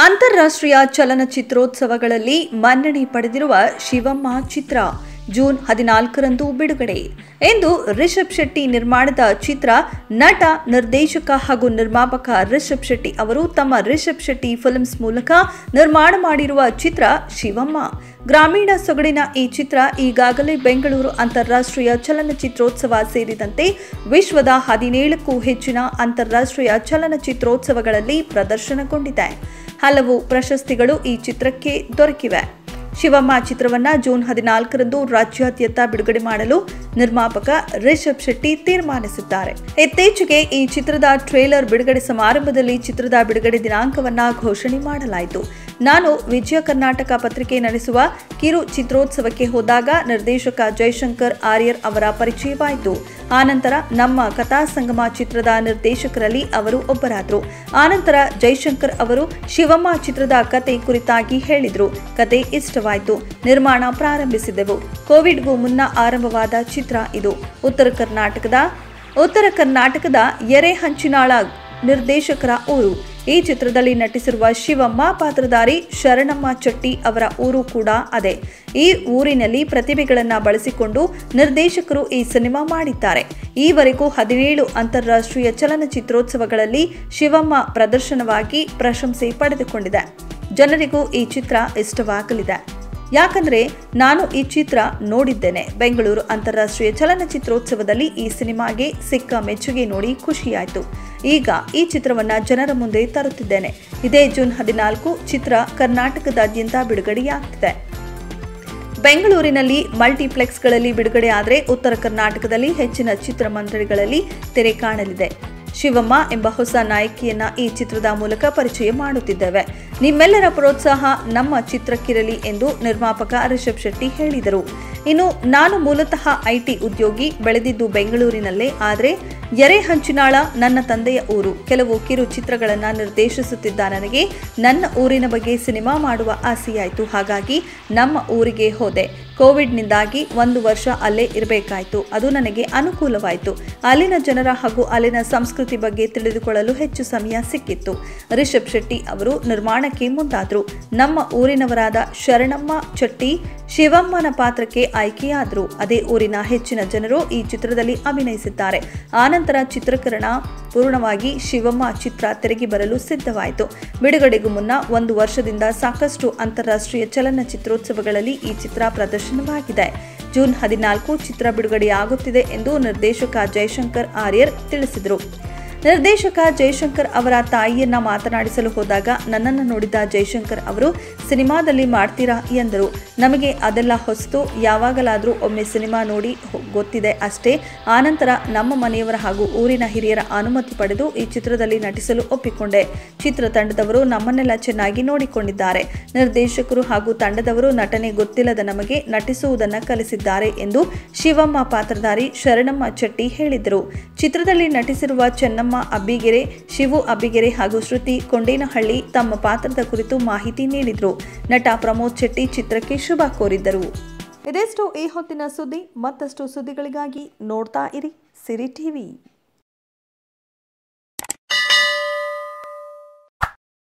ಅಂತಾರಾಷ್ಟ್ರೀಯ ಚಲನಚಿತ್ರೋತ್ಸವಗಳಲ್ಲಿ ಮನ್ನಣೆ ಪಡೆದಿರುವ ಶಿವಮ್ಮ ಚಿತ್ರ ಜೂನ್ ಹದಿನಾಲ್ಕರಂದು ಬಿಡುಗಡೆ ಎಂದು ರಿಷಬ್ ಶೆಟ್ಟಿ ನಿರ್ಮಾಣದ ಚಿತ್ರ ನಟ ನಿರ್ದೇಶಕ ಹಾಗೂ ನಿರ್ಮಾಪಕ ರಿಷಬ್ ಶೆಟ್ಟಿ ಅವರು ತಮ್ಮ ರಿಷಬ್ ಶೆಟ್ಟಿ ಫಿಲ್ಮ್ಸ್ ಮೂಲಕ ನಿರ್ಮಾಣ ಮಾಡಿರುವ ಚಿತ್ರ ಶಿವಮ್ಮ ಗ್ರಾಮೀಣ ಸೊಗಡಿನ ಈ ಚಿತ್ರ ಈಗಾಗಲೇ ಬೆಂಗಳೂರು ಅಂತಾರಾಷ್ಟ್ರೀಯ ಚಲನಚಿತ್ರೋತ್ಸವ ಸೇರಿದಂತೆ ವಿಶ್ವದ ಹದಿನೇಳಕ್ಕೂ ಹೆಚ್ಚಿನ ಅಂತಾರಾಷ್ಟ್ರೀಯ ಚಲನಚಿತ್ರೋತ್ಸವಗಳಲ್ಲಿ ಪ್ರದರ್ಶನಗೊಂಡಿದೆ ಹಲವು ಪ್ರಶಸ್ತಿಗಳು ಈ ಚಿತ್ರಕ್ಕೆ ದೊರಕಿವೆ ಶಿವಮ್ಮ ಚಿತ್ರವನ್ನ ಜೂನ್ ಹದಿನಾಲ್ಕರಂದು ರಾಜ್ಯಾದ್ಯಂತ ಬಿಡುಗಡೆ ಮಾಡಲು ನಿರ್ಮಾಪಕ ರಿಷಬ್ ಶೆಟ್ಟಿ ತೀರ್ಮಾನಿಸಿದ್ದಾರೆ ಇತ್ತೀಚೆಗೆ ಈ ಚಿತ್ರದ ಟ್ರೇಲರ್ ಬಿಡುಗಡೆ ಸಮಾರಂಭದಲ್ಲಿ ಚಿತ್ರದ ಬಿಡುಗಡೆ ದಿನಾಂಕವನ್ನ ಘೋಷಣೆ ಮಾಡಲಾಯಿತು ನಾನು ವಿಜಯ ಕರ್ನಾಟಕ ಪತ್ರಿಕೆ ನಡೆಸುವ ಕಿರು ಚಿತ್ರೋತ್ಸವಕ್ಕೆ ಹೋದಾಗ ನಿರ್ದೇಶಕ ಜಯಶಂಕರ್ ಆರ್ಯರ್ ಅವರ ಪರಿಚಯವಾಯಿತು ಆನಂತರ ನಮ್ಮ ಕಥಾ ಸಂಗಮ ಚಿತ್ರದ ನಿರ್ದೇಶಕರಲ್ಲಿ ಅವರು ಒಬ್ಬರಾದರು ಆನಂತರ ಜೈಶಂಕರ್ ಅವರು ಶಿವಮ್ಮ ಚಿತ್ರದ ಕತೆ ಕುರಿತಾಗಿ ಹೇಳಿದ್ರು ಕತೆ ಇಷ್ಟವಾಯಿತು ನಿರ್ಮಾಣ ಪ್ರಾರಂಭಿಸಿದೆವು ಕೋವಿಡ್ಗೂ ಮುನ್ನ ಆರಂಭವಾದ ಚಿತ್ರ ಇದು ಉತ್ತರ ಕರ್ನಾಟಕದ ಉತ್ತರ ಕರ್ನಾಟಕದ ಎರೆಹಂಚಿನಾಳ ನಿರ್ದೇಶಕರ ಊರು ಈ ಚಿತ್ರದಲ್ಲಿ ನಟಿಸಿರುವ ಶಿವಮ್ಮ ಪಾತ್ರಧಾರಿ ಶರಣಮ್ಮ ಚಟ್ಟಿ ಅವರ ಊರು ಕೂಡ ಅದೇ ಈ ಊರಿನಲ್ಲಿ ಪ್ರತಿಭೆಗಳನ್ನು ಬಳಸಿಕೊಂಡು ನಿರ್ದೇಶಕರು ಈ ಸಿನಿಮಾ ಮಾಡಿದ್ದಾರೆ ಈವರೆಗೂ ಹದಿನೇಳು ಅಂತಾರಾಷ್ಟ್ರೀಯ ಚಲನಚಿತ್ರೋತ್ಸವಗಳಲ್ಲಿ ಶಿವಮ್ಮ ಪ್ರದರ್ಶನವಾಗಿ ಪ್ರಶಂಸೆ ಪಡೆದುಕೊಂಡಿದೆ ಜನರಿಗೂ ಈ ಚಿತ್ರ ಇಷ್ಟವಾಗಲಿದೆ ಯಾಕಂದ್ರೆ ನಾನು ಈ ಚಿತ್ರ ನೋಡಿದ್ದೇನೆ ಬೆಂಗಳೂರು ಅಂತಾರಾಷ್ಟ್ರೀಯ ಚಲನಚಿತ್ರೋತ್ಸವದಲ್ಲಿ ಈ ಸಿನಿಮಾಗೆ ಸಿಕ್ಕ ಮೆಚ್ಚುಗೆ ನೋಡಿ ಖುಷಿಯಾಯಿತು ಈಗ ಈ ಚಿತ್ರವನ್ನ ಜನರ ಮುಂದೆ ತರುತ್ತಿದ್ದೇನೆ ಇದೇ ಜೂನ್ ಹದಿನಾಲ್ಕು ಚಿತ್ರ ಕರ್ನಾಟಕದಾದ್ಯಂತ ಬಿಡುಗಡೆಯಾಗ್ತಿದೆ ಬೆಂಗಳೂರಿನಲ್ಲಿ ಮಲ್ಟಿಪ್ಲೆಕ್ಸ್ಗಳಲ್ಲಿ ಬಿಡುಗಡೆ ಆದರೆ ಉತ್ತರ ಕರ್ನಾಟಕದಲ್ಲಿ ಹೆಚ್ಚಿನ ಚಿತ್ರಮಂದಿರಗಳಲ್ಲಿ ತೆರೆ ಕಾಣಲಿದೆ ಶಿವಮ್ಮ ಎಂಬ ಹೊಸ ನಾಯಕಿಯನ್ನ ಈ ಚಿತ್ರದ ಮೂಲಕ ಪರಿಚಯ ಮಾಡುತ್ತಿದ್ದೇವೆ ನಿಮ್ಮೆಲ್ಲರ ಪ್ರೋತ್ಸಾಹ ನಮ್ಮ ಚಿತ್ರಕ್ಕಿರಲಿ ಎಂದು ನಿರ್ಮಾಪಕ ರಿಷಬ್ ಶೆಟ್ಟಿ ಹೇಳಿದರು ಇನ್ನು ನಾನು ಮೂಲತಃ ಐಟಿ ಉದ್ಯೋಗಿ ಬೆಳೆದಿದ್ದು ಬೆಂಗಳೂರಿನಲ್ಲೇ ಆದರೆ ಎರೆಹಂಚಿನಾಳ ನನ್ನ ತಂದೆಯ ಊರು ಕೆಲವು ಕಿರು ಚಿತ್ರಗಳನ್ನು ನಿರ್ದೇಶಿಸುತ್ತಿದ್ದ ನನಗೆ ನನ್ನ ಊರಿನ ಬಗ್ಗೆ ಸಿನಿಮಾ ಮಾಡುವ ಆಸೆಯಾಯಿತು ಹಾಗಾಗಿ ನಮ್ಮ ಊರಿಗೆ ಹೋದೆ ಕೋವಿಡ್ನಿಂದಾಗಿ ಒಂದು ವರ್ಷ ಅಲ್ಲೇ ಇರಬೇಕಾಯಿತು ಅದು ನನಗೆ ಅನುಕೂಲವಾಯಿತು ಅಲ್ಲಿನ ಜನರ ಹಾಗೂ ಅಲ್ಲಿನ ಸಂಸ್ಕೃತಿ ಬಗ್ಗೆ ತಿಳಿದುಕೊಳ್ಳಲು ಹೆಚ್ಚು ಸಮಯ ಸಿಕ್ಕಿತ್ತು ರಿಷಬ್ ಶೆಟ್ಟಿ ಅವರು ನಿರ್ಮಾಣಕ್ಕೆ ಮುಂದಾದರು ನಮ್ಮ ಊರಿನವರಾದ ಶರಣಮ್ಮ ಚಟ್ಟಿ ಶಿವಮ್ಮನ ಪಾತ್ರಕ್ಕೆ ಆಯ್ಕೆಯಾದರು ಅದೇ ಊರಿನ ಹೆಚ್ಚಿನ ಜನರು ಈ ಚಿತ್ರದಲ್ಲಿ ಅಭಿನಯಿಸಿದ್ದಾರೆ ಆನಂತರ ಚಿತ್ರೀಕರಣ ಪೂರ್ಣವಾಗಿ ಶಿವಮ್ಮ ಚಿತ್ರ ತೆರೆಗೆ ಬರಲು ಸಿದ್ಧವಾಯಿತು ಬಿಡುಗಡೆಗೂ ಮುನ್ನ ಒಂದು ವರ್ಷದಿಂದ ಸಾಕಷ್ಟು ಅಂತಾರಾಷ್ಟ್ರೀಯ ಚಲನಚಿತ್ರೋತ್ಸವಗಳಲ್ಲಿ ಈ ಚಿತ್ರ ಪ್ರದರ್ಶನವಾಗಿದೆ ಜೂನ್ ಹದಿನಾಲ್ಕು ಚಿತ್ರ ಬಿಡುಗಡೆಯಾಗುತ್ತಿದೆ ಎಂದು ನಿರ್ದೇಶಕ ಜಯಶಂಕರ್ ಆರ್ಯರ್ ತಿಳಿಸಿದರು ನಿರ್ದೇಶಕ ಜಯಶಂಕರ್ ಅವರ ತಾಯಿಯನ್ನ ಮಾತನಾಡಿಸಲು ಹೋದಾಗ ನನ್ನನ್ನು ನೋಡಿದ ಜಯಶಂಕರ್ ಅವರು ಸಿನಿಮಾದಲ್ಲಿ ಮಾಡ್ತೀರಾ ಎಂದರು ನಮಗೆ ಅದೆಲ್ಲ ಹೊಸತು ಯಾವಾಗಲಾದರೂ ಒಮ್ಮೆ ಸಿನಿಮಾ ನೋಡಿ ಹೊ- ಗೊತ್ತಿದೆ ಅಷ್ಟೇ ಆನಂತರ ನಮ್ಮ ಮನೆಯವರ ಹಾಗೂ ಊರಿನ ಹಿರಿಯರ ಅನುಮತಿ ಪಡೆದು ಈ ಚಿತ್ರದಲ್ಲಿ ನಟಿಸಲು ಒಪ್ಪಿಕೊಂಡೆ ಚಿತ್ರತಂಡದವರು ನಮ್ಮನ್ನೆಲ್ಲ ಚೆನ್ನಾಗಿ ನೋಡಿಕೊಂಡಿದ್ದಾರೆ ನಿರ್ದೇಶಕರು ಹಾಗೂ ತಂಡದವರು ನಟನೆ ಗೊತ್ತಿಲ್ಲದ ನಮಗೆ ನಟಿಸುವುದನ್ನು ಕಲಿಸಿದ್ದಾರೆ ಎಂದು ಶಿವಮ್ಮ ಪಾತ್ರಧಾರಿ ಶರಣಮ್ಮ ಚಟ್ಟಿ ಹೇಳಿದರು ಚಿತ್ರದಲ್ಲಿ ನಟಿಸಿರುವ ಚೆನ್ನಮ್ಮ ಅಬ್ಬಿಗೆರೆ ಶಿವು ಅಬ್ಬಿಗೆರೆ ಹಾಗೂ ಶ್ರುತಿ ಕೊಂಡೇನಹಳ್ಳಿ ತಮ್ಮ ಪಾತ್ರದ ಕುರಿತು ಮಾಹಿತಿ ನೀಡಿದರು ನಟ ಪ್ರಮೋದ್ ಶೆಟ್ಟಿ ಚಿತ್ರಕ್ಕೆ ಶುಭ ಕೋರಿದ್ದರು ಇದೆಷ್ಟು ಈ ಹೊತ್ತಿನ ಸುದ್ದಿ ಮತ್ತಷ್ಟು ಸುದ್ದಿಗಳಿಗಾಗಿ ನೋಡ್ತಾ ಇರಿ ಸಿರಿ ಟಿವಿ